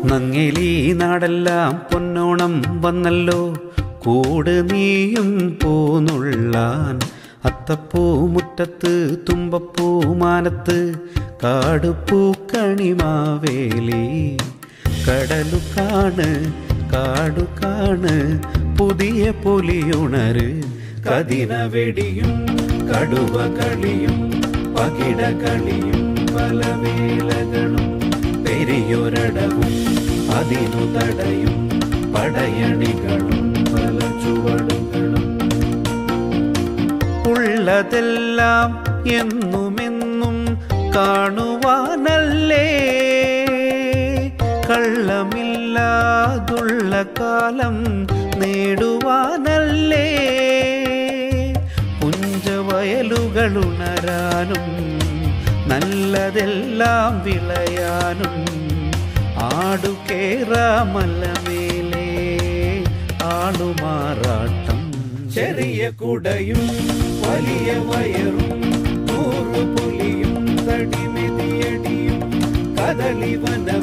നങ്ങേലി നാടെല്ലാം പൊന്നോണം വന്നല്ലോ കൂട് നീയും പോന്നുള്ളാൻ അത്തപ്പൂ മുറ്റത്ത് തുമ്പപ്പൂ മാനത്ത് കാടുപൂക്കണിമാവേലി കടലു കാണ് കാടു കാണ് പുതിയ പൊലിയുണര് കതിന വെടിയും കടുവ കളിയും പകിട കളിയും പല വേലകളും പെരിയൊരടവും അതിനു തടയും പടയണികളും പല ചുവടുകളും ഉള്ളതെല്ലാം എന്നുമെന്നും കാണുവാനല്ലേ കള്ളമില്ലാതുള്ള കാലം നേടുവാനല്ലേ പുഞ്ചവയലുകളുണരാനും നല്ലതെല്ലാം വിളയാനും ആടുകേറാമല്ലമേലേ ആളുമാറാട്ടം ചെറിയ കുടയും വലിയ വയറും നൂറു പുലിയും തടിമെതിയടിയും കദളിവന